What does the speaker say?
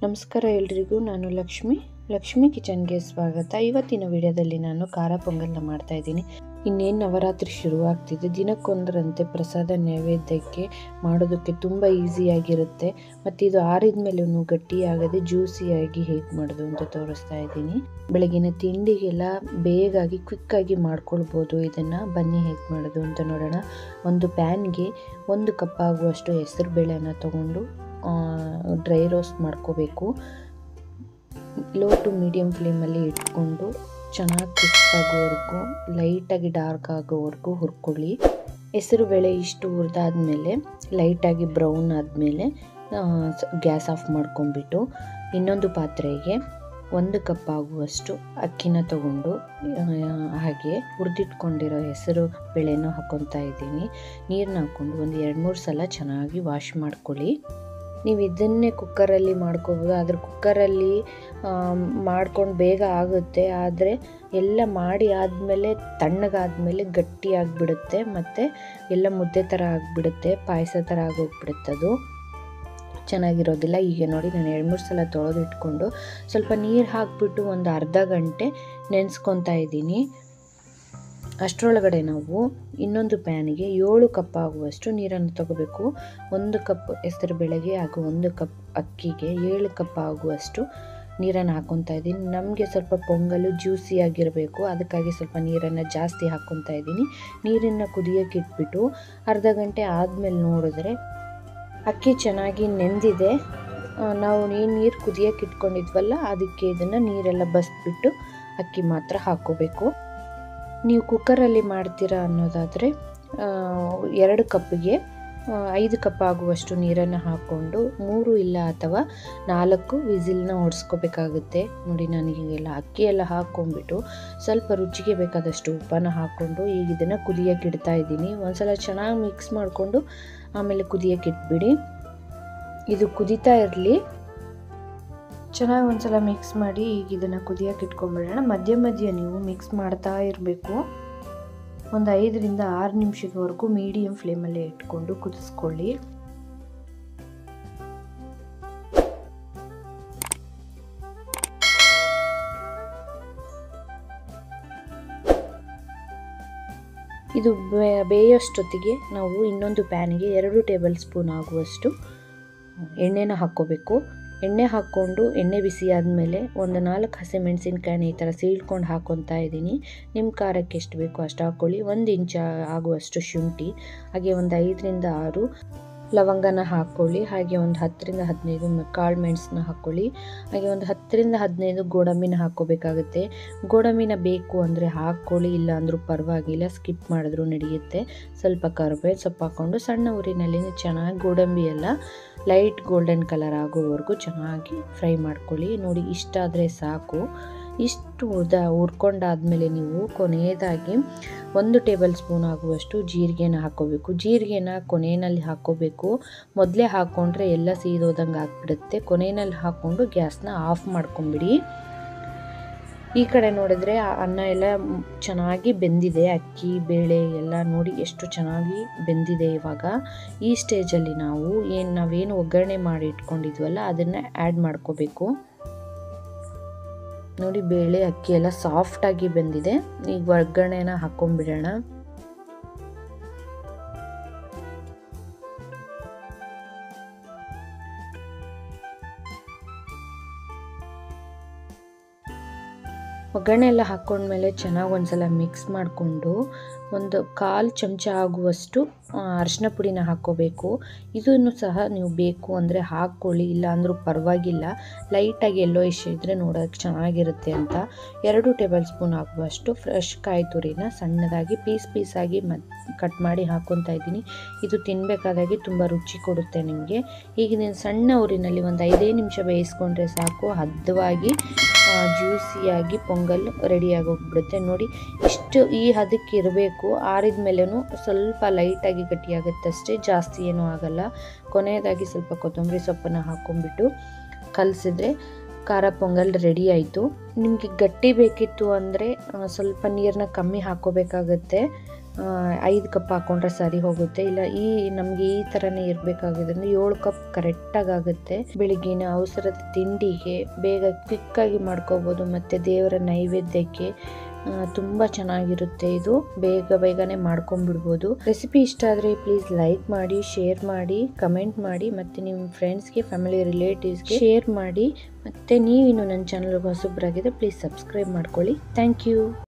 ನಮಸ್ಕಾರ ಎಲ್ರಿಗೂ ನಾನು ಲಕ್ಷ್ಮಿ ಲಕ್ಷ್ಮಿ ಕಿಚನ್ಗೆ ಸ್ವಾಗತ ಇವತ್ತಿನ ವಿಡಿಯೋದಲ್ಲಿ ನಾನು ಖಾರ ಪೊಂಗಲ್ನ ಮಾಡ್ತಾ ಇದ್ದೀನಿ ಇನ್ನೇನು ನವರಾತ್ರಿ ಶುರುವಾಗ್ತಿದೆ ದಿನಕ್ಕೊಂದರಂತೆ ಪ್ರಸಾದ ನೈವೇದ್ಯಕ್ಕೆ ಮಾಡೋದಕ್ಕೆ ತುಂಬ ಈಸಿಯಾಗಿರುತ್ತೆ ಮತ್ತು ಇದು ಆರಿದ ಮೇಲೂ ಗಟ್ಟಿಯಾಗದೆ ಜ್ಯೂಸಿಯಾಗಿ ಹೇಗೆ ಮಾಡೋದು ಅಂತ ತೋರಿಸ್ತಾ ಇದ್ದೀನಿ ಬೆಳಗಿನ ತಿಂಡಿಗೆಲ್ಲ ಬೇಗಾಗಿ ಕ್ವಿಕ್ಕಾಗಿ ಮಾಡ್ಕೊಳ್ಬೋದು ಇದನ್ನು ಬನ್ನಿ ಹೇಗೆ ಮಾಡೋದು ಅಂತ ನೋಡೋಣ ಒಂದು ಪ್ಯಾನ್ಗೆ ಒಂದು ಕಪ್ ಆಗುವಷ್ಟು ಹೆಸರು ಬೇಳೆನ ತಗೊಂಡು ಡ್ರೈ ರೋಸ್ಟ್ ಮಾಡ್ಕೋಬೇಕು ಲೋ ಟು ಮೀಡಿಯಮ್ ಫ್ಲೇಮಲ್ಲಿ ಇಟ್ಕೊಂಡು ಚೆನ್ನಾಗಿ ಕ್ರಿಸ್ಪ್ ಆಗೋವರೆಗೂ ಲೈಟಾಗಿ ಡಾರ್ಕ್ ಆಗೋವರೆಗೂ ಹುರ್ಕೊಳ್ಳಿ ಹೆಸರು ಬೇಳೆ ಇಷ್ಟು ಹುರಿದಾದ್ಮೇಲೆ ಲೈಟಾಗಿ ಬ್ರೌನ್ ಆದಮೇಲೆ ಗ್ಯಾಸ್ ಆಫ್ ಮಾಡ್ಕೊಂಬಿಟ್ಟು ಇನ್ನೊಂದು ಪಾತ್ರೆಗೆ ಒಂದು ಕಪ್ ಆಗುವಷ್ಟು ಅಕ್ಕಿನ ತಗೊಂಡು ಹಾಗೆ ಹುರಿದಿಟ್ಕೊಂಡಿರೋ ಹೆಸರು ಬೇಳೆನೂ ಹಾಕ್ಕೊತಾ ಇದ್ದೀನಿ ನೀರನ್ನ ಹಾಕ್ಕೊಂಡು ಒಂದು ಎರಡು ಮೂರು ಸಲ ಚೆನ್ನಾಗಿ ವಾಶ್ ಮಾಡ್ಕೊಳ್ಳಿ ನೀವು ಇದನ್ನೇ ಕುಕ್ಕರಲ್ಲಿ ಮಾಡ್ಕೋಬೋದು ಆದರೆ ಕುಕ್ಕರಲ್ಲಿ ಮಾಡ್ಕೊಂಡು ಬೇಗ ಆಗುತ್ತೆ ಆದರೆ ಎಲ್ಲ ಮಾಡಿ ಆದಮೇಲೆ ತಣ್ಣಗಾದ್ಮೇಲೆ ಗಟ್ಟಿ ಆಗಿಬಿಡುತ್ತೆ ಮತ್ತು ಎಲ್ಲ ಮುದ್ದೆ ಥರ ಆಗಿಬಿಡುತ್ತೆ ಪಾಯಸ ಥರ ಆಗೋಗ್ಬಿಡುತ್ತೆ ಅದು ಚೆನ್ನಾಗಿರೋದಿಲ್ಲ ಈಗ ನೋಡಿ ನಾನು ಎರಡು ಮೂರು ಸಲ ತೊಳೆದು ಇಟ್ಕೊಂಡು ಸ್ವಲ್ಪ ನೀರು ಹಾಕಿಬಿಟ್ಟು ಒಂದು ಅರ್ಧ ಗಂಟೆ ನೆನೆಸ್ಕೊತಾ ಇದ್ದೀನಿ ಅಷ್ಟರೊಳಗಡೆ ನಾವು ಇನ್ನೊಂದು ಪ್ಯಾನಿಗೆ ಏಳು ಕಪ್ ಆಗುವಷ್ಟು ನೀರನ್ನು ತಗೋಬೇಕು ಒಂದು ಕಪ್ ಹೆಸರು ಬೆಳೆಗೆ ಹಾಗೂ ಒಂದು ಕಪ್ ಅಕ್ಕಿಗೆ ಏಳು ಕಪ್ ಆಗುವಷ್ಟು ನೀರನ್ನು ಹಾಕ್ಕೊತಾ ಇದ್ದೀನಿ ನಮಗೆ ಸ್ವಲ್ಪ ಪೊಂಗಲು ಜ್ಯೂಸಿಯಾಗಿರಬೇಕು ಅದಕ್ಕಾಗಿ ಸ್ವಲ್ಪ ನೀರನ್ನು ಜಾಸ್ತಿ ಹಾಕ್ಕೊತಾ ಇದ್ದೀನಿ ನೀರನ್ನು ಕುದಿಯೋಕೆ ಇಟ್ಬಿಟ್ಟು ಅರ್ಧ ಗಂಟೆ ಆದಮೇಲೆ ನೋಡಿದ್ರೆ ಅಕ್ಕಿ ಚೆನ್ನಾಗಿ ನೆಂದಿದೆ ನಾವು ಏನು ನೀರು ಕುದಿಯೋಕೆ ಇಟ್ಕೊಂಡಿದ್ವಲ್ಲ ಅದಕ್ಕೆ ಇದನ್ನು ನೀರೆಲ್ಲ ಬಸ್ಬಿಟ್ಟು ಅಕ್ಕಿ ಮಾತ್ರ ಹಾಕ್ಕೋಬೇಕು ನೀವು ಕುಕ್ಕರಲ್ಲಿ ಮಾಡ್ತೀರಾ ಅನ್ನೋದಾದರೆ ಎರಡು ಕಪ್ಪಿಗೆ ಐದು ಕಪ್ ಆಗುವಷ್ಟು ನೀರನ್ನು ಹಾಕ್ಕೊಂಡು ಮೂರು ಇಲ್ಲ ಅಥವಾ ನಾಲ್ಕು ವಿಸಿಲ್ನ ಹೊಡ್ಸ್ಕೋಬೇಕಾಗುತ್ತೆ ನೋಡಿ ನನಗೀಗೆಲ್ಲ ಅಕ್ಕಿ ಎಲ್ಲ ಹಾಕ್ಕೊಂಡ್ಬಿಟ್ಟು ಸ್ವಲ್ಪ ರುಚಿಗೆ ಬೇಕಾದಷ್ಟು ಉಪ್ಪನ್ನು ಹಾಕ್ಕೊಂಡು ಈಗ ಇದನ್ನು ಕುದಿಯೋಕೆ ಇಡ್ತಾ ಇದ್ದೀನಿ ಒಂದ್ಸಲ ಚೆನ್ನಾಗಿ ಮಿಕ್ಸ್ ಮಾಡಿಕೊಂಡು ಆಮೇಲೆ ಕುದಿಯೋಕೆ ಇಟ್ಬಿಡಿ ಇದು ಕುದೀತಾ ಇರಲಿ ಚೆನ್ನಾಗಿ ಒಂದ್ಸಲ ಮಿಕ್ಸ್ ಮಾಡಿ ಈಗ ಇದನ್ನು ಕುದಿಯೋಕೆ ಇಟ್ಕೊಂಡ್ಬಿಡೋಣ ಮಧ್ಯ ಮಧ್ಯ ನೀವು ಮಿಕ್ಸ್ ಮಾಡ್ತಾ ಇರಬೇಕು ಒಂದು ಐದರಿಂದ ಆರು ನಿಮಿಷದವರೆಗೂ ಮೀಡಿಯಮ್ ಫ್ಲೇಮಲ್ಲೇ ಇಟ್ಕೊಂಡು ಕುದಿಸ್ಕೊಳ್ಳಿ ಇದು ಬೇಯೋಷ್ಟೊತ್ತಿಗೆ ನಾವು ಇನ್ನೊಂದು ಪ್ಯಾನಿಗೆ ಎರಡು ಟೇಬಲ್ ಸ್ಪೂನ್ ಆಗುವಷ್ಟು ಎಣ್ಣೆನ ಹಾಕ್ಕೋಬೇಕು ಎಣ್ಣೆ ಹಾಕ್ಕೊಂಡು ಎಣ್ಣೆ ಬಿಸಿ ಆದಮೇಲೆ ಒಂದು ನಾಲ್ಕು ಹಸಿಮೆಣಸಿನ್ಕಾಯಿನ ಈ ಥರ ಸೀಳ್ಕೊಂಡು ಹಾಕ್ಕೊತಾ ಇದ್ದೀನಿ ನಿಮ್ಮ ಖಾರಕ್ಕೆ ಎಷ್ಟು ಬೇಕೋ ಅಷ್ಟು ಹಾಕ್ಕೊಳ್ಳಿ ಒಂದು ಇಂಚ ಆಗುವಷ್ಟು ಶುಂಠಿ ಹಾಗೆ ಒಂದು ಐದರಿಂದ ಆರು ಲವಂಗನ ಹಾಕ್ಕೊಳ್ಳಿ ಹಾಗೆ ಒಂದು ಹತ್ತರಿಂದ ಹದಿನೈದು ಕಾಳು ಮೆಣಸನ್ನ ಹಾಕ್ಕೊಳ್ಳಿ ಹಾಗೆ ಒಂದು ಹತ್ತರಿಂದ ಹದಿನೈದು ಗೋಡಂಬಿನ ಹಾಕ್ಕೋಬೇಕಾಗುತ್ತೆ ಗೋಡಂಬಿನ ಬೇಕು ಅಂದರೆ ಹಾಕ್ಕೊಳ್ಳಿ ಇಲ್ಲ ಅಂದರೂ ಪರವಾಗಿಲ್ಲ ಸ್ಕಿಪ್ ಮಾಡಿದ್ರೂ ನಡೆಯುತ್ತೆ ಸ್ವಲ್ಪ ಕರಿಬೇವು ಸೊಪ್ಪು ಹಾಕ್ಕೊಂಡು ಸಣ್ಣ ಊರಿನಲ್ಲಿ ಚೆನ್ನಾಗಿ ಗೋಡಂಬಿ ಎಲ್ಲ ಲೈಟ್ ಗೋಲ್ಡನ್ ಕಲರ್ ಆಗೋವರೆಗೂ ಚೆನ್ನಾಗಿ ಫ್ರೈ ಮಾಡ್ಕೊಳ್ಳಿ ನೋಡಿ ಇಷ್ಟ ಆದರೆ ಸಾಕು ಇಷ್ಟು ಉದ ಹುರ್ಕೊಂಡಾದ್ಮೇಲೆ ನೀವು ಕೊನೆಯದಾಗಿ ಒಂದು ಟೇಬಲ್ ಸ್ಪೂನ್ ಆಗುವಷ್ಟು ಜೀರಿಗೆನ ಹಾಕ್ಕೋಬೇಕು ಜೀರಿಗೆನ ಕೊನೆಯಲ್ಲಿ ಹಾಕ್ಕೋಬೇಕು ಮೊದಲೇ ಹಾಕ್ಕೊಂಡ್ರೆ ಎಲ್ಲ ಸೀದೋದಂಗೆ ಆಗ್ಬಿಡುತ್ತೆ ಕೊನೆಯಲ್ಲಿ ಹಾಕ್ಕೊಂಡು ಗ್ಯಾಸ್ನ ಆಫ್ ಮಾಡ್ಕೊಂಬಿಡಿ ಈ ಕಡೆ ನೋಡಿದ್ರೆ ಅನ್ನ ಎಲ್ಲ ಚೆನ್ನಾಗಿ ಬೆಂದಿದೆ ಅಕ್ಕಿ ಬೇಳೆ ಎಲ್ಲ ನೋಡಿ ಎಷ್ಟು ಚೆನ್ನಾಗಿ ಬೆಂದಿದೆ ಇವಾಗ ಈ ಸ್ಟೇಜಲ್ಲಿ ನಾವು ಏನು ನಾವೇನು ಒಗ್ಗರಣೆ ಮಾಡಿ ಇಟ್ಕೊಂಡಿದ್ವಲ್ಲ ಅದನ್ನು ಆ್ಯಡ್ ಮಾಡ್ಕೋಬೇಕು ನೋಡಿ ಬೇಳೆ ಅಕ್ಕಿ ಎಲ್ಲ ಸಾಫ್ಟಾಗಿ ಬೆಂದಿದೆ ಈಗ ಒಗ್ಗರಣೆನ ಹಾಕ್ಕೊಂಡ್ಬಿಡೋಣ ಒಗ್ಗರಣೆ ಎಲ್ಲ ಹಾಕ್ಕೊಂಡ್ಮೇಲೆ ಚೆನ್ನಾಗಿ ಒಂದ್ಸಲ ಮಿಕ್ಸ್ ಮಾಡಿಕೊಂಡು ಒಂದು ಕಾಲು ಚಮಚ ಆಗುವಷ್ಟು ಅರಿಶಿನ ಪುಡಿನ ಹಾಕ್ಕೋಬೇಕು ಇದನ್ನು ಸಹ ನೀವು ಬೇಕು ಅಂದರೆ ಹಾಕ್ಕೊಳ್ಳಿ ಇಲ್ಲ ಅಂದರೂ ಪರವಾಗಿಲ್ಲ ಲೈಟಾಗಿ ಎಲ್ಲೋ ಇಶ್ ಇದ್ದರೆ ನೋಡೋಕ್ಕೆ ಚೆನ್ನಾಗಿರುತ್ತೆ ಅಂತ ಎರಡು ಟೇಬಲ್ ಸ್ಪೂನ್ ಆಗುವಷ್ಟು ಫ್ರೆಶ್ ಕಾಯಿ ತುರಿನ ಸಣ್ಣದಾಗಿ ಪೀಸ್ ಪೀಸಾಗಿ ಮ ಕಟ್ ಮಾಡಿ ಹಾಕ್ಕೊತಾ ಇದ್ದೀನಿ ಇದು ತಿನ್ನಬೇಕಾದಾಗೆ ತುಂಬ ರುಚಿ ಕೊಡುತ್ತೆ ನಿಮಗೆ ಈಗ ನೀವು ಸಣ್ಣ ಊರಿನಲ್ಲಿ ಒಂದು ಐದೇ ನಿಮಿಷ ಬೇಯಿಸ್ಕೊಂಡ್ರೆ ಸಾಕು ಹದ್ದವಾಗಿ ಜ್ಯೂಸಿಯಾಗಿ ಪೊಂಗಲ್ ರೆಡಿಯಾಗಿ ಹೋಗ್ಬಿಡುತ್ತೆ ನೋಡಿ ಇಷ್ಟು ಈ ಹದಕ್ಕೆ ಇರಬೇಕು ಆರಿದ ಮೇಲೂ ಸ್ವಲ್ಪ ಲೈಟಾಗಿ ಗಟ್ಟಿಯಾಗುತ್ತೆ ಅಷ್ಟೇ ಜಾಸ್ತಿ ಏನೂ ಆಗಲ್ಲ ಕೊನೆಯದಾಗಿ ಸ್ವಲ್ಪ ಕೊತ್ತಂಬರಿ ಸೊಪ್ಪನ್ನು ಹಾಕ್ಕೊಂಡ್ಬಿಟ್ಟು ಕಲಸಿದ್ರೆ ಖಾರ ಪೊಂಗಲ್ ರೆಡಿ ಆಯಿತು ನಿಮಗೆ ಗಟ್ಟಿ ಬೇಕಿತ್ತು ಅಂದರೆ ಸ್ವಲ್ಪ ನೀರನ್ನ ಕಮ್ಮಿ ಹಾಕ್ಕೋಬೇಕಾಗತ್ತೆ ಐದು ಕಪ್ ಹಾಕೊಂಡ್ರೆ ಸರಿ ಹೋಗುತ್ತೆ ಇಲ್ಲ ಈ ನಮಗೆ ಈ ಥರನೇ ಇರಬೇಕಾಗಿದ್ರೆ ಏಳು ಕಪ್ ಕರೆಕ್ಟಾಗಿ ಆಗುತ್ತೆ ಬೆಳಿಗ್ಗಿನ ಅವಸರದ ತಿಂಡಿಗೆ ಬೇಗ ಕ್ವಿಕ್ಕಾಗಿ ಮಾಡ್ಕೋಬೋದು ಮತ್ತು ದೇವರ ನೈವೇದ್ಯಕ್ಕೆ ಆ, ತುಂಬ ಚೆನ್ನಾಗಿರುತ್ತೆ ಇದು ಬೇಗ ಬೇಗನೆ ಮಾಡ್ಕೊಂಡ್ಬಿಡ್ಬೋದು ರೆಸಿಪಿ ಇಷ್ಟ ಆದರೆ ಪ್ಲೀಸ್ ಲೈಕ್ ಮಾಡಿ ಶೇರ್ ಮಾಡಿ ಕಮೆಂಟ್ ಮಾಡಿ ಮತ್ತು ನಿಮ್ಮ ಫ್ರೆಂಡ್ಸ್ಗೆ ಫ್ಯಾಮಿಲಿ ರಿಲೇಟಿವ್ಸ್ಗೆ ಶೇರ್ ಮಾಡಿ ಮತ್ತು ನೀವಿನ್ನು ನನ್ನ ಚಾನಲ್ಗೆ ಹೊಸಬ್ರಾಗಿದೆ ಪ್ಲೀಸ್ ಸಬ್ಸ್ಕ್ರೈಬ್ ಮಾಡ್ಕೊಳ್ಳಿ ಥ್ಯಾಂಕ್ ಯು